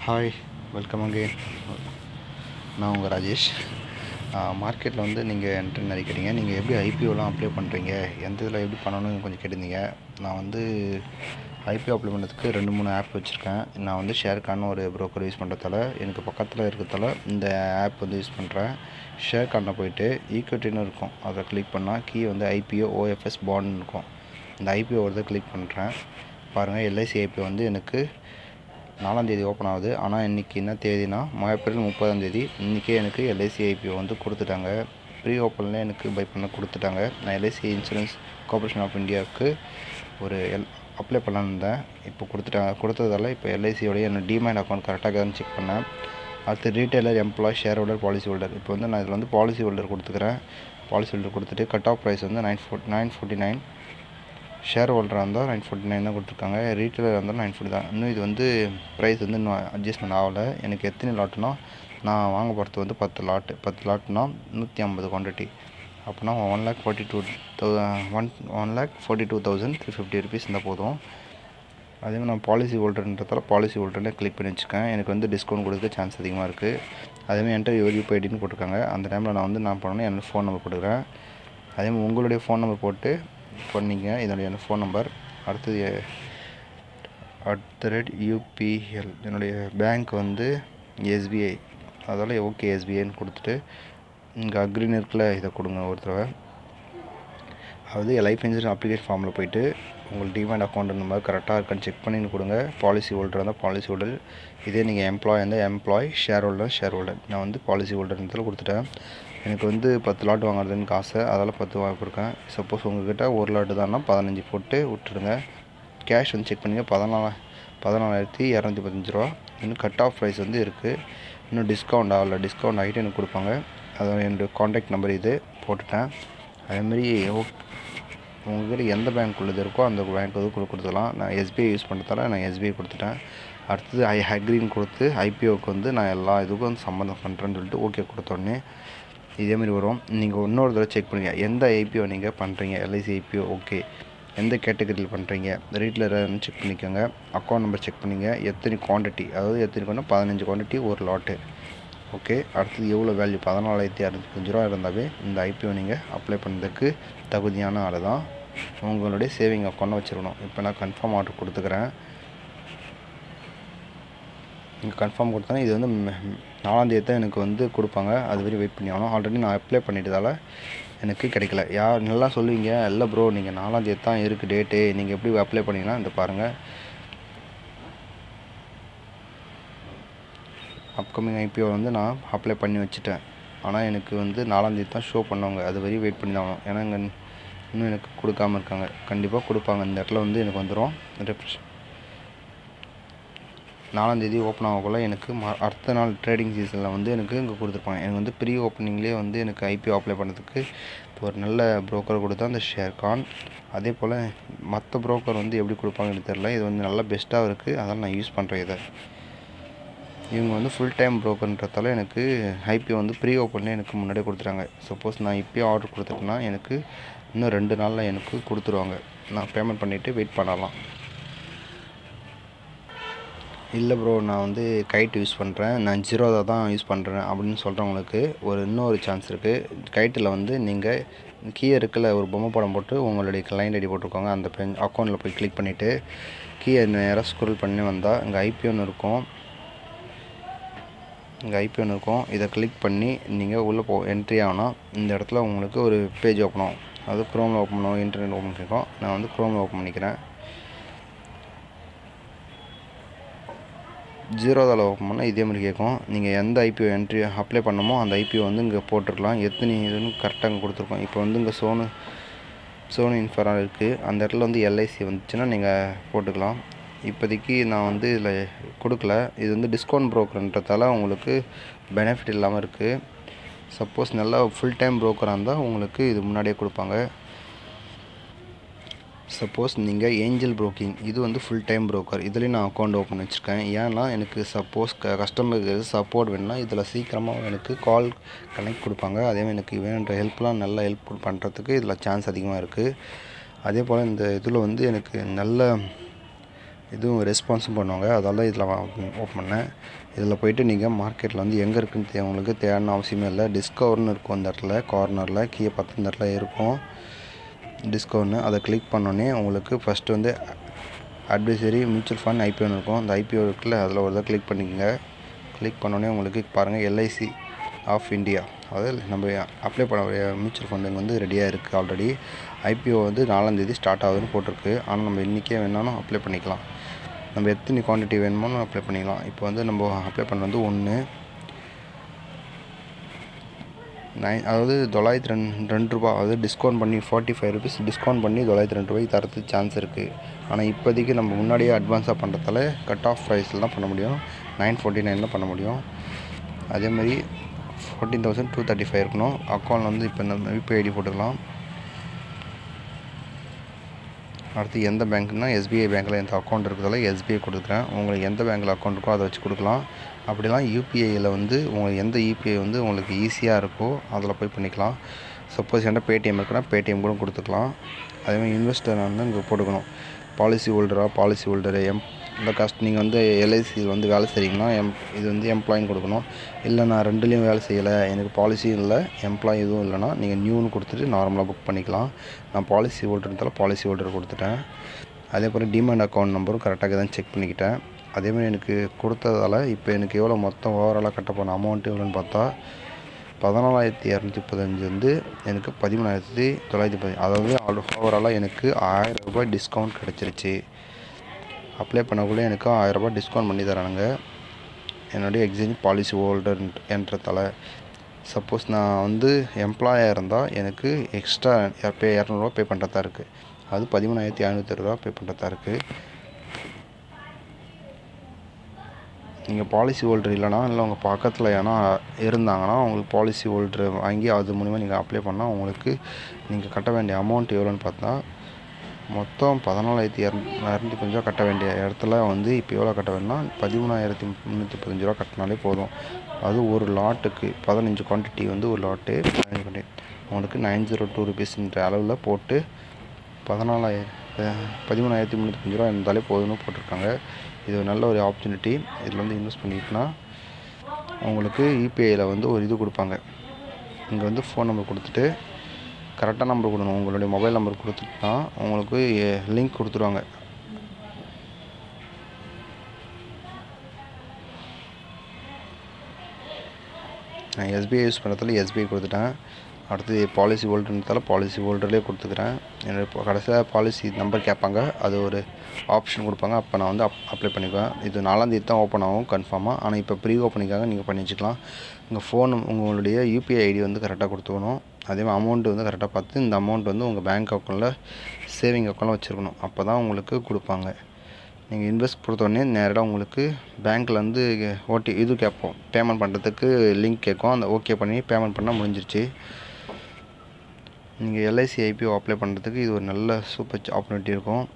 hi welcome again நான் உங்கள் ராஜேஷ் மார்க்கெட்டில் வந்து நீங்கள் என்ட்ரு நிறைய கேட்டீங்க நீங்கள் எப்படி ஐபிஓலாம் அப்ளை பண்ணுறீங்க எந்த இதில் எப்படி பண்ணணும்னு கொஞ்சம் கேட்டிருந்தீங்க நான் வந்து ஐபிஓ அப்ளை பண்ணுறதுக்கு ரெண்டு மூணு ஆப் வச்சுருக்கேன் நான் வந்து ஷேர்கான் ஒரு ப்ரோக்கர் யூஸ் பண்ணுறதால எனக்கு பக்கத்தில் இருக்கிறதால இந்த ஆப் வந்து யூஸ் பண்ணுறேன் ஷேர்கானில் போயிட்டு ஈக்விட்டின்னு இருக்கும் அதை கிளிக் பண்ணால் கீ வந்து ஐபிஓ ஓஎஃப்எஸ் பாண்ட் இருக்கும் இந்த ஐபிஓ வருதை கிளிக் பண்ணுறேன் பாருங்கள் எல்ஐசி ஐபிஓ வந்து எனக்கு நாலாந்தேதி ஓப்பன் ஆகுது ஆனால் இன்றைக்கி என்ன தேதினா ஏப்ரல் முப்பதாந்தேதி இன்றைக்கே எனக்கு எல்ஐசி ஐபிஓ வந்து கொடுத்துட்டாங்க ப்ரீ ஓப்பனில் எனக்கு பை பண்ண கொடுத்துட்டாங்க நான் எல்ஐசி இன்சூரன்ஸ் கார்பரேஷன் ஆஃப் இந்தியாவுக்கு ஒரு எல் அப்ளை பண்ணலான்னு இருந்தேன் இப்போ கொடுத்துட்டாங்க கொடுத்ததால இப்போ எல்ஐசியோடைய என்னோட டிமேட் அக்கௌண்ட் கரெக்டாக தான் செக் பண்ணேன் அடுத்து retailer employee shareholder policy holder இப்போ வந்து நான் இதில் வந்து பாலிசி ஹோல்டர் கொடுத்துக்கிறேன் பாலிசி ஹோல்டர் கொடுத்துட்டு கட் ஆஃப் ப்ரைஸ் வந்து nine four nine forty nine share ஹோல்டராக இருந்தால் நைன் ஃபோர்ட்டி நைன் தான் கொடுத்துருக்காங்க ரீட்டெயிலராக இருந்தால் நைன் ஃபோர்ட்டி தான் இன்னும் இது வந்து ப்ரைஸ் வந்து இன்னும் அட்ஜஸ்ட்மெண்ட் ஆகலை எனக்கு எத்தனை லாட்னா நான் வாங்க போகிறது வந்து பத்து லாட்டு பத்து லாட்னா நூற்றி ஐம்பது குவான்டிட்டி அப்படின்னா ஒன் லேக் ஃபார்ட்டி டூ தௌ one one lakh forty two thousand three fifty rupees இருந்தால் போதும் அதேமாதிரி நான் பாலிசி ஹோல்டர்ன்றதால பாலிசி ஹோல்டர்னே கிளிக் பண்ணி வச்சுக்கேன் எனக்கு வந்து டிஸ்கவுண்ட் கொடுக்க சான்ஸ் அதிகமாக இருக்குது அதேமாதிரி என்டர் யுவர் யூபிஐடின்னு போட்டிருக்காங்க அந்த டைமில் நான் வந்து நான் பண்ணணும் என்னோடய ஃபோன் நம்பர் போட்டுக்கிறேன் அதேமாதிரி உங்களுடைய ஃபோன் நம்பர் போட்டு பண்ணிங்க இதனுடைய ஃபோன் நம்பர் அடுத்தது அட் த ரேட் யூபிஎல் என்னுடைய பேங்க் வந்து எஸ்பிஐ அதால் ஓகே எஸ்பிஐன்னு கொடுத்துட்டு இங்கே அக்ரின்னு இருக்குல்ல இதை கொடுங்க ஒரு தடவை அதாவது லைஃப் இன்சூரன்ஸ் அப்ளிகேஷன் ஃபார்மில் போயிட்டு உங்கள் டிமேட் அக்கௌண்ட் இந்த மாதிரி கரெக்டாக இருக்கான்னு செக் பண்ணின்னு கொடுங்க பாலிசி ஹோல்டர் இருந்தால் பாலிசி ஹோல்டர் இதே நீங்கள் எம்ப்ளாய் இருந்தால் employee shareholder shareholder நான் வந்து பாலிசி ஹோல்டர்ன்றதுல கொடுத்துட்டேன் எனக்கு வந்து பத்து லாட் வாங்குறதுன்னு காசு அதால் பத்து வாங்கி கொடுக்கேன் சப்போஸ் உங்கள்கிட்ட ஒரு லாட்டு தான்னா பதினஞ்சு போட்டு விட்டுருங்க கேஷ் வந்து செக் பண்ணிங்க பதினாலா பதினாலாயிரத்தி இரநூத்தி பதினஞ்சு ரூபா இன்னும் கட் ஆஃப் ப்ரைஸ் வந்து இருக்குது இன்னும் டிஸ்கவுண்ட் ஆகலை டிஸ்கவுண்ட் ஆகிட்டு எனக்கு கொடுப்பாங்க அதான் என்னுடைய காண்டாக்ட் நம்பர் இது போட்டுட்டேன் அதேமாரி உங்கள்கிட்ட எந்த பேங்க் உள்ளது இருக்கோ அந்த பேங்க் வந்து கொடுத்துடலாம் நான் எஸ்பிஐ யூஸ் பண்ணுறதால நான் எஸ்பிஐ கொடுத்துட்டேன் அடுத்தது ஐ ஹக்ரீன் கொடுத்து ஐபிஓக்கு வந்து நான் எல்லா இதுக்கும் வந்து சம்மந்தம் பண்ணுறேன்னு சொல்லிட்டு ஓகே கொடுத்தோடனே இதேமாரி வரும் நீங்கள் இன்னொரு தடவை செக் பண்ணுங்க எந்த ஐபிஓ நீங்கள் பண்ணுறீங்க எல்ஐசி ஐபிஓ ஓகே எந்த கேட்டகரியில் பண்ணுறீங்க ரீட்டில் செக் பண்ணிக்கோங்க அக்கௌண்ட் நம்பர் செக் பண்ணிங்க எத்தனை குவான்டிட்டி அதாவது எத்தனை குவான்டிட்டி பதினஞ்சு குவான்டிட்டி ஒரு லாட்டு ஓகே அடுத்தது எவ்வளோ வேல்யூ பதினாலாயிரத்தி அறுபத்தஞ்சு ரூபா இருந்தாவே இந்த ஐபிஓ நீங்கள் அப்ளை பண்ணுறதுக்கு தகுதியான ஆள் தான் உங்களுடைய சேவிங் அக்கௌண்ட்டை வச்சுருக்கணும் இப்போ நான் கன்ஃபார்ம் ஆர்டர் கொடுத்துக்கிறேன் நீங்கள் கன்ஃபார்ம் கொடுத்தா இது வந்து நாலாந்தேதி தான் எனக்கு வந்து கொடுப்பாங்க அது வரையும் வெயிட் பண்ணி ஆகணும் ஆல்ரெடி நான் அப்ளை பண்ணிட்டதால எனக்கு கிடைக்கல யார் நல்லா சொல்லுவீங்க இல்லை ப்ரோ நீங்கள் நாலாந்தேதி தான் இருக்குது டேட்டு நீங்கள் எப்படி அப்ளை பண்ணிங்கன்னா இந்த பாருங்கள் அப்கமிங் ஐபிஓ வந்து நான் அப்ளை பண்ணி வச்சுட்டேன் ஆனால் எனக்கு வந்து நாலாந்தேதி தான் ஷோ பண்ணவங்க அது வரையும் வெயிட் பண்ணி தான் ஆகணும் ஏன்னா இங்கே இன்னும் எனக்கு கொடுக்காம இருக்காங்க கண்டிப்பாக கொடுப்பாங்க இந்த இடத்துல வந்து எனக்கு வந்துடும் ரெஃப்ரெஷ் நாலாந்தேதி ஓப்பன் ஆகக்குள்ள எனக்கு ம அடுத்த நாள் ட்ரேடிங் சீசனில் வந்து எனக்கு இங்கே கொடுத்துருப்பாங்க எனக்கு வந்து ப்ரீ ஓப்பனிங்லேயே வந்து எனக்கு ஐபிஓ அப்ளை பண்ணுறதுக்கு ஒரு நல்ல ப்ரோக்கர் கொடுத்தா அந்த ஷேர்கான் அதே போல் மற்ற ப்ரோக்கர் வந்து எப்படி கொடுப்பாங்கன்னு தெரில இது வந்து நல்லா பெஸ்ட்டாக இருக்குது அதனால் நான் யூஸ் பண்ணுறேன் இதை இவங்க வந்து ஃபுல் டைம் ப்ரோக்கர்ன்றதால எனக்கு ஐபிஓ வந்து ப்ரீ ஓப்பன்லேயே எனக்கு முன்னாடியே கொடுத்துட்டாங்க சப்போஸ் நான் இப்போயே ஆர்டர் கொடுத்துட்டேன்னா எனக்கு இன்னும் ரெண்டு நாளில் எனக்கு கொடுத்துருவாங்க நான் பேமெண்ட் பண்ணிவிட்டு வெயிட் பண்ணலாம் இல்லை ப்ரோ நான் வந்து கைட் யூஸ் பண்ணுறேன் நான் ஜீரோதா தான் யூஸ் பண்ணுறேன் அப்படின்னு சொல்கிறவங்களுக்கு ஒரு இன்னொரு சான்ஸ் இருக்குது கைட்டில் வந்து நீங்கள் கீழே இருக்கல ஒரு பொம்மை படம் போட்டு உங்களுடைய கிளைண்ட் ஐடி போட்டிருக்கோங்க அந்த பென் அக்கௌண்ட்டில் போய் கிளிக் பண்ணிவிட்டு கீழே நேராக ஸ்க்ரோல் பண்ணி வந்தால் இங்கே ஐபிஓன்னு இருக்கும் இங்கே ஐபிஓன்னு இருக்கும் இதை கிளிக் பண்ணி நீங்கள் உள்ளே போ என்ட்ரி ஆகணும் இந்த இடத்துல உங்களுக்கு ஒரு பேஜ் ஓப்பன் ஆகும் அது க்ரோமில் ஓப்பன் பண்ணுவோம் இன்டர்நெட் ஓப்பன் பண்ணிக்கோம் நான் வந்து க்ரோமில் ஓப்பன் பண்ணிக்கிறேன் ஜீரோதாவில் ஓப்பன் பண்ணால் இதே மாதிரி கேட்கும் நீங்கள் எந்த ஐபிஓ என்ட்ரி அப்ளை பண்ணமோ அந்த ஐபிஓ வந்து இங்கே போட்டிருக்கலாம் எத்தனை இதுன்னு கரெக்டாக இங்கே கொடுத்துருக்கோம் இப்போ வந்து இங்கே சோனு சோனு இன்ஃபரா இருக்குது அந்த இடத்துல வந்து எல்ஐசி வந்துச்சுன்னா நீங்கள் போட்டுக்கலாம் இப்போதைக்கு நான் வந்து இதில் கொடுக்கல இது வந்து டிஸ்கவுண்ட் ப்ரோக்கர்ன்றதால உங்களுக்கு பெனிஃபிட் இல்லாமல் இருக்குது சப்போஸ் நல்லா ஃபுல் டைம் ப்ரோக்கராக இருந்தால் உங்களுக்கு இது முன்னாடியே கொடுப்பாங்க சப்போஸ் நீங்கள் ஏஞ்சல் ப்ரோக்கிங் இது வந்து ஃபுல் டைம் ப்ரோக்கர் இதுலேயும் நான் அக்கௌண்ட் ஓப்பன் வச்சுருக்கேன் ஏன்னா எனக்கு சப்போஸ் க கஸ்டமருக்கு சப்போர்ட் வேணும்னா இதில் சீக்கிரமாக எனக்கு கால் கனெக்ட் கொடுப்பாங்க அதேமாதிரி எனக்கு வேணுன்ற ஹெல்ப்லாம் நல்லா ஹெல்ப் பண்ணுறதுக்கு இதில் சான்ஸ் அதிகமாக இருக்குது அதே போல் இந்த இதில் வந்து எனக்கு நல்ல இதுவும் ரெஸ்பான்ஸும் பண்ணுவாங்க அதால தான் இதில் ஓப்பன் பண்ணேன் இதில் போயிட்டு நீங்கள் மார்க்கெட்டில் வந்து எங்கே இருக்குன்னு தே உங்களுக்கு தேடணும் அவசியமே இல்லை டிஸ்கவர்னு இருக்கும் அந்த இடத்துல கார்னரில் கீழே பார்த்து இந்த இடத்துல இருக்கும் டிஸ்கவர்னு அதை கிளிக் பண்ணோன்னே உங்களுக்கு ஃபஸ்ட்டு வந்து அட்வைசரி மியூச்சுவல் ஃபண்ட் ஐபிஓன்னு இருக்கும் அந்த ஐபிஓ இருக்குல்ல அதில் ஒரு இதை கிளிக் பண்ணிக்கோங்க கிளிக் பண்ணோன்னே உங்களுக்கு பாருங்கள் எல்ஐசி ஆஃப் இந்தியா அதாவது நம்ம அப்ளை பண்ண மியூச்சுவல் ஃபண்டுங்க வந்து ரெடியாக இருக்குது ஆல்ரெடி ஐபிஓ வந்து நாலாந்தேதி ஸ்டார்ட் ஆகுதுன்னு போட்டிருக்கு ஆனால் நம்ம இன்றைக்கே வேணாலும் அப்ளை பண்ணிக்கலாம் நம்ம எத்தனை குவான்டிட்டி வேணுமோ அப்ளை பண்ணிக்கலாம் இப்போ வந்து நம்ம அப்ளை பண்ண வந்து ஒன்று நைன் அதாவது தொள்ளாயிரத்தி ரெண்டு ரெண்டு ரூபா அதாவது டிஸ்கவுண்ட் பண்ணி ஃபார்ட்டி ஃபைவ் ருபீஸ் டிஸ்கவுண்ட் பண்ணி தொள்ளாயிரத்தி ரெண்டு ரூபாய்க்கு தரத்துக்கு சான்ஸ் இருக்குது ஆனால் இப்போதைக்கு நம்ம முன்னாடியே அட்வான்ஸாக பண்ணுறதால கட் ஆஃப் ப்ரைஸில் தான் பண்ண முடியும் நைன் ஃபோர்ட்டி நைனில் பண்ண முடியும் அதே மாதிரி fourteen thousand two thirty five இருக்கணும் அக்கௌண்ட் வந்து இப்போ நம்ம யூபிஐ ஐடி போட்டுக்கலாம் அடுத்து எந்த பேங்க்னா எஸ்பிஐ பேங்க்கில் எந்த அக்கௌண்ட் இருக்கிறதால எஸ்பிஐ கொடுக்குறேன் உங்களுக்கு எந்த பேங்க்கில் அக்கௌண்ட் இருக்கோ அதை வச்சு கொடுக்கலாம் அப்படிலாம் யூபிஐயில் வந்து உங்களுக்கு எந்த யூபிஐ வந்து உங்களுக்கு ஈஸியாக இருக்கோ அதில் போய் பண்ணிக்கலாம் சப்போஸ் என்கிட்ட பேடிஎம் இருக்குன்னா பேடிஎம் கூட கொடுத்துக்கலாம் அதேமாதிரி இன்வெஸ்டர் வந்து இங்கே போட்டுக்கணும் பாலிசி ஹோல்டராக பாலிசி ஹோல்டரு எம் இந்த காஸ்ட் நீங்கள் வந்து எல்ஐசியில் வந்து வேலை செய்கிறீங்கன்னா எம் இது வந்து எம்ப்ளாயின்னு கொடுக்கணும் இல்லை நான் ரெண்டுலேயும் வேலை செய்யலை எனக்கு பாலிசியும் இல்லை எம்ப்ளாய் எதுவும் இல்லைன்னா நீங்கள் நியூன்னு கொடுத்துட்டு நார்மலாக புக் பண்ணிக்கலாம் நான் பாலிசி ஹோல்டர்னால பாலிசி ஹோல்டர் கொடுத்துட்டேன் அதே போல் டிமாண்ட் அக்கௌண்ட் நம்பரும் கரெக்டாக தான் செக் பண்ணிக்கிட்டேன் அதேமாதிரி எனக்கு கொடுத்ததால் இப்போ எனக்கு எவ்வளோ மொத்தம் ஓவராலாக கட்ட போன அமௌண்ட் எவ்வளோன்னு பார்த்தா பதினாலாயிரத்தி இரநூத்தி முப்பத்தஞ்சு வந்து எனக்கு பதிமூணாயிரத்தி தொள்ளாயிரத்தி பதி அதாவது ஓவராலாக எனக்கு ஆயிரம் ரூபாய் டிஸ்கவுண்ட் கிடச்சிருச்சு அப்ளை பண்ணக்குள்ளே எனக்கு ஆயிரம் ரூபாய் டிஸ்கவுண்ட் பண்ணி தரானுங்க என்னுடைய எக்ஸ்சேஞ்ச் பாலிசி ஹோல்டர் என்றதால சப்போஸ் நான் வந்து எம்ப்ளாயாக இருந்தால் எனக்கு எக்ஸ்ட்ரா பே இரநூறுவா பே பண்ணுறதா இருக்குது அது பதிமூணாயிரத்தி ஐநூற்றி ரூபா பே பண்ணுறதா இருக்குது நீங்கள் பாலிசி ஹோல்டர் இல்லைனா இல்லை உங்கள் பக்கத்தில் ஏன்னா இருந்தாங்கன்னா உங்களுக்கு பாலிசி ஹோல்டர் வாங்கி அது மூலிமா நீங்கள் அப்ளை பண்ணால் உங்களுக்கு நீங்கள் கட்ட வேண்டிய அமௌண்ட் எவ்வளோன்னு பார்த்தா மொத்தம் பதினாலாயிரத்தி இரநூ இரநூத்தி பதினஞ்சு ரூபா கட்ட வேண்டிய இடத்துல வந்து இப்போ எவ்வளோ கட்ட வேணும்னா பதிமூணாயிரத்தி முந்நூற்றி பதினஞ்சு ரூபா கட்டினாலே போதும் அது ஒரு லாட்டுக்கு பதினஞ்சு குவான்டிட்டி வந்து ஒரு லாட்டு பதினஞ்சு குவான்டிட்டி உங்களுக்கு நைன் ஜீரோ டூ ருபீஸ்ன்ற அளவில் போட்டு பதினாலாயிரம் பதிமூணாயிரத்தி முந்நூற்றி ரூபா இருந்தாலே போதும்னு போட்டிருக்காங்க இது ஒரு நல்ல ஒரு ஆப்பர்ச்சுனிட்டி இதில் வந்து இன்வெஸ்ட் பண்ணிக்கிட்டோன்னா உங்களுக்கு யூபிஐயில் வந்து ஒரு இது கொடுப்பாங்க இங்கே வந்து ஃபோன் நம்பர் கொடுத்துட்டு கரெக்டாக நம்பர் கொடுக்கணும் உங்களுடைய மொபைல் நம்பர் கொடுத்துட்டா உங்களுக்கு லிங்க் கொடுத்துருவாங்க நான் எஸ்பிஐ யூஸ் பண்ணுறதுல எஸ்பிஐ கொடுத்துட்டேன் அடுத்து பாலிசி ஹோல்டர்ன்றதால பாலிசி ஹோல்டர்லேயே கொடுத்துக்கிறேன் என்னோடய இப்போ கடைசியில் பாலிசி நம்பர் கேட்பாங்க அது ஒரு ஆப்ஷன் கொடுப்பாங்க அப்போ நான் வந்து அப் அப்ளை பண்ணிக்குவேன் இது நாலாந்தேதி தான் ஓப்பன் ஆகும் கன்ஃபார்மாக ஆனால் இப்போ ப்ரீ ஓப்பனிங்காக நீங்கள் பண்ணி வச்சுக்கலாம் உங்கள் ஃபோன் உங்களுடைய யூபிஐ ஐடி வந்து கரெக்டாக கொடுத்துக்கணும் அதேமாதிரி அமௌண்ட்டு வந்து கரெக்டாக பார்த்து இந்த அமௌண்ட் வந்து உங்கள் பேங்க் அக்கௌண்ட்டில் சேவிங் அக்கௌண்ட்டில் வச்சுருக்கணும் அப்போ தான் உங்களுக்கு கொடுப்பாங்க நீங்கள் இன்வெஸ்ட் கொடுத்தோடனே நேரடியாக உங்களுக்கு பேங்க்லேருந்து ஓடி இது கேட்போம் பேமெண்ட் பண்ணுறதுக்கு லிங்க் கேட்கும் அந்த ஓகே பண்ணி பேமெண்ட் பண்ணால் முடிஞ்சிருச்சு நீங்கள் எல்ஐசி ஐபிஓ அப்ளை பண்ணுறதுக்கு இது ஒரு நல்ல சூப்பர் ஆப்பர்ச்சுனிட்டி இருக்கும்